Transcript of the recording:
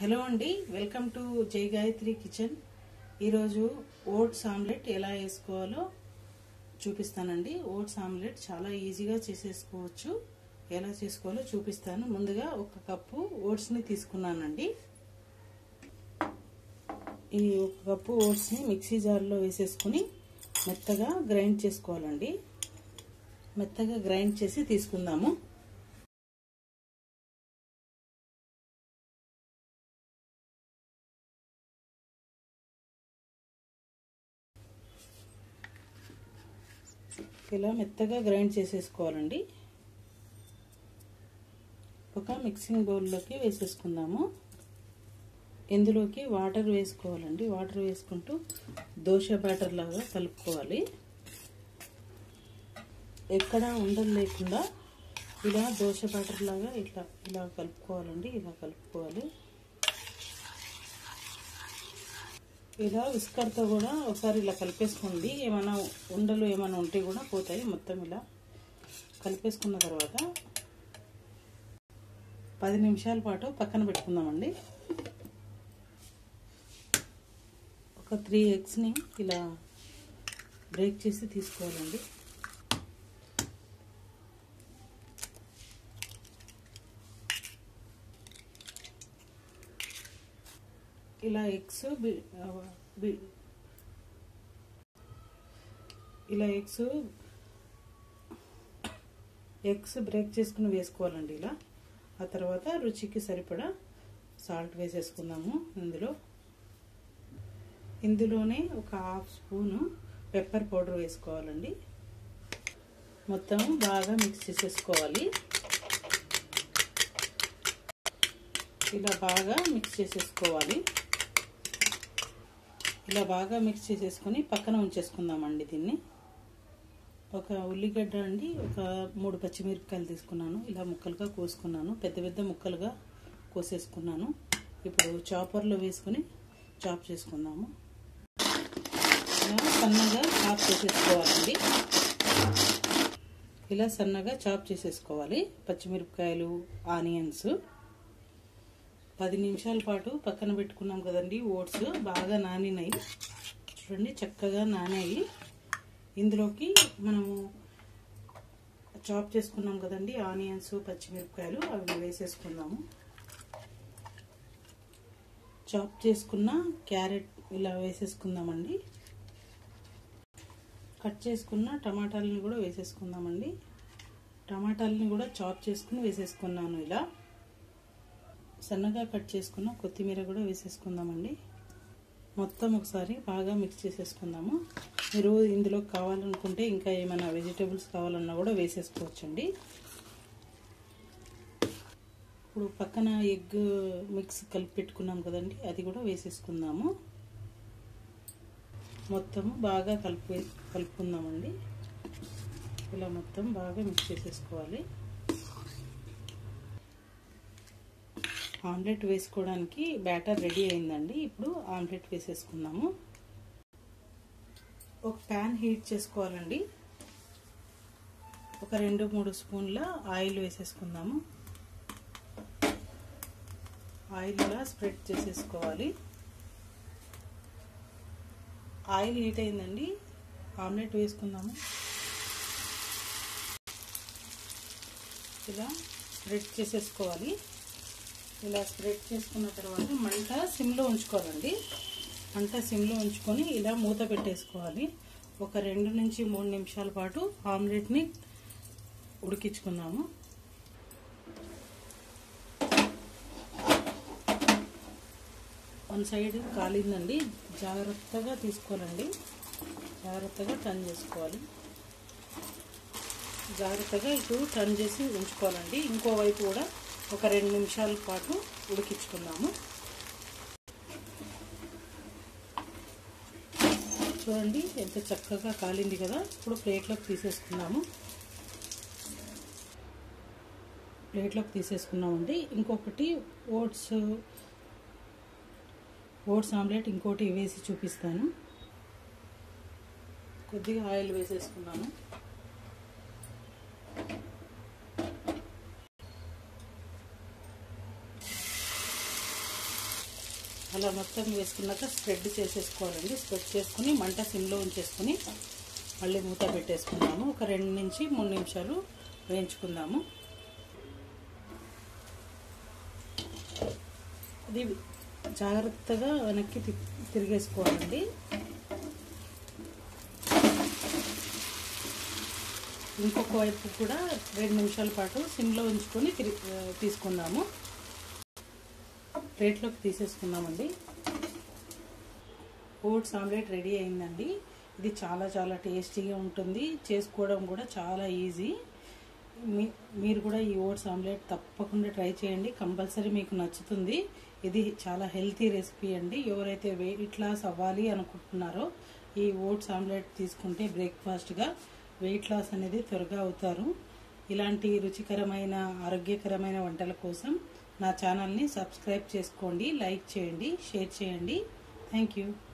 hello అండి welcome to Jai Gayatri kitchen ఈరోజు oats omelette ఎలా వేసుకోవాలో చూపిస్తానండి ఓట్స్ ఆమ్లెట్ చాలా ఈజీగా చేసేసుకోవచ్చు ఎలా చేసుకోవాలో చూపిస్తాను ముందుగా ఒక కప్పు ఓట్స్ని తీసుకున్నానండి ఈ ఒక కప్పు ఓట్స్ని మిక్సీ జార్లో వేసేసుకుని మెత్తగా గ్రైండ్ చేసుకోవాలండి మెత్తగా గ్రైండ్ చేసి తీసుకుందాము ఇలా మెత్తగా గ్రైండ్ చేసేసుకోవాలండి ఒక మిక్సింగ్ బౌల్లోకి వేసేసుకుందాము ఇందులోకి వాటర్ వేసుకోవాలండి వాటర్ వేసుకుంటూ దోశ బ్యాటర్ లాగా కలుపుకోవాలి ఎక్కడ ఉండలు లేకుండా ఇలా దోశ బ్యాటర్ లాగా ఇట్లా ఇలా కలుపుకోవాలండి ఇలా కలుపుకోవాలి ఇలా విస్కర్తో కూడా ఒకసారి ఇలా కలిపేసుకోండి ఏమైనా ఉండలు ఏమైనా ఉంటే కూడా పోతాయి మొత్తం ఇలా కలిపేసుకున్న తర్వాత పది నిమిషాల పాటు పక్కన పెట్టుకుందామండి ఒక త్రీ ఎగ్స్ని ఇలా బ్రేక్ చేసి తీసుకోవాలండి ఇలా ఎగ్స్ ఇలా ఎగ్స్ ఎగ్స్ బ్రేక్ చేసుకుని వేసుకోవాలండి ఇలా ఆ తర్వాత రుచికి సరిపడా సాల్ట్ వేసేసుకుందాము ఇందులో ఇందులోనే ఒక హాఫ్ స్పూను పెప్పర్ పౌడర్ వేసుకోవాలండి మొత్తం బాగా మిక్స్ చేసేసుకోవాలి ఇలా బాగా మిక్స్ చేసేసుకోవాలి ఇలా బాగా మిక్స్ చేసేసుకొని పక్కన ఉంచేసుకుందామండి దీన్ని ఒక ఉల్లిగడ్డ అండి ఒక మూడు పచ్చిమిరపకాయలు తీసుకున్నాను ఇలా ముక్కలుగా కోసుకున్నాను పెద్ద పెద్ద ముక్కలుగా కోసేసుకున్నాను ఇప్పుడు చాపర్లో వేసుకొని చాప్ చేసుకుందాము ఇలా సన్నగా చాప్ చేసేసుకోవాలండి ఇలా సన్నగా చాప్ చేసేసుకోవాలి పచ్చిమిరపకాయలు ఆనియన్స్ పది నిమిషాల పాటు పక్కన పెట్టుకున్నాం కదండి ఓట్స్ బాగా నానినాయి చూడండి చక్కగా నానాయి ఇందులోకి మనము చాప్ చేసుకున్నాం కదండి ఆనియన్స్ పచ్చిమిరపకాయలు అవి వేసేసుకుందాము చాప్ చేసుకున్న క్యారెట్ ఇలా వేసేసుకుందామండి కట్ చేసుకున్న టమాటాలని కూడా వేసేసుకుందామండి టమాటాలని కూడా చాప్ చేసుకుని వేసేసుకున్నాను ఇలా సన్నగా కట్ చేసుకున్న కొత్తిమీర కూడా వేసేసుకుందామండి మొత్తం ఒకసారి బాగా మిక్స్ చేసేసుకుందాము మీరు ఇందులో కావాలనుకుంటే ఇంకా ఏమైనా వెజిటేబుల్స్ కావాలన్నా కూడా వేసేసుకోవచ్చండి ఇప్పుడు పక్కన ఎగ్ మిక్స్ కలిపి పెట్టుకున్నాం కదండి అది కూడా వేసేసుకుందాము మొత్తం బాగా కలిపి కలుపుకుందామండి ఇలా మొత్తం బాగా మిక్స్ చేసేసుకోవాలి ఆమ్లెట్ వేసుకోవడానికి బ్యాటర్ రెడీ అయిందండి ఇప్పుడు ఆమ్లెట్ వేసేసుకుందాము ఒక ప్యాన్ హీట్ చేసుకోవాలండి ఒక రెండు మూడు స్పూన్ల ఆయిల్ వేసేసుకుందాము ఆయిల్ ఇలా స్ప్రెడ్ చేసేసుకోవాలి ఆయిల్ హీట్ అయిందండి ఆమ్లెట్ వేసుకుందాము ఇలా స్ప్రెడ్ చేసేసుకోవాలి ఇలా స్ప్రెడ్ చేసుకున్న తర్వాత మంట సిమ్లో ఉంచుకోవాలండి మంట సిమ్లో ఉంచుకొని ఇలా మూత పెట్టేసుకోవాలి ఒక రెండు నుంచి మూడు నిమిషాల పాటు ఆమ్లెట్ని ఉడికించుకుందాము వన్ సైడ్ కాలిందండి జాగ్రత్తగా తీసుకోవాలండి జాగ్రత్తగా టర్న్ చేసుకోవాలి జాగ్రత్తగా ఇటు టర్న్ చేసి ఉంచుకోవాలండి ఇంకోవైపు కూడా ఒక రెండు నిమిషాల పాటు ఉడికించుకుందాము చూడండి ఎంత చక్కగా కాలింది కదా ఇప్పుడు ప్లేట్లోకి తీసేసుకున్నాము ప్లేట్లోకి తీసేసుకున్నామండి ఇంకొకటి ఓట్స్ ఓట్స్ ఆమ్లెట్ ఇంకోటి వేసి చూపిస్తాను కొద్దిగా ఆయిల్ వేసేసుకున్నాను అలా మొత్తం వేసుకున్నాక స్ప్రెడ్ చేసేసుకోవాలండి స్ప్రెడ్ చేసుకుని మంట సిమ్లో ఉంచేసుకుని మళ్ళీ మూత పెట్టేసుకుందాము ఒక రెండు నుంచి మూడు నిమిషాలు వేయించుకుందాము ఇది జాగ్రత్తగా వెనక్కి తిరిగేసుకోవాలండి ఇంకొక వైపు కూడా రెండు నిమిషాల పాటు సిమ్లో ఉంచుకొని తిరిగి తీసుకుందాము ప్లేట్లోకి తీసేసుకుందామండి ఓట్స్ ఆమ్లెట్ రెడీ అయిందండి ఇది చాలా చాలా టేస్టీగా ఉంటుంది చేసుకోవడం కూడా చాలా ఈజీ మీ మీరు కూడా ఈ ఓట్స్ ఆమ్లెట్ తప్పకుండా ట్రై చేయండి కంపల్సరీ మీకు నచ్చుతుంది ఇది చాలా హెల్తీ రెసిపీ అండి ఎవరైతే వెయిట్ లాస్ అవ్వాలి అనుకుంటున్నారో ఈ ఓట్స్ ఆమ్లెట్ తీసుకుంటే బ్రేక్ఫాస్ట్గా వెయిట్ లాస్ అనేది త్వరగా అవుతారు ఇలాంటి రుచికరమైన ఆరోగ్యకరమైన వంటల కోసం నా ఛానల్ని సబ్స్క్రైబ్ చేసుకోండి లైక్ చేయండి షేర్ చేయండి థ్యాంక్ యూ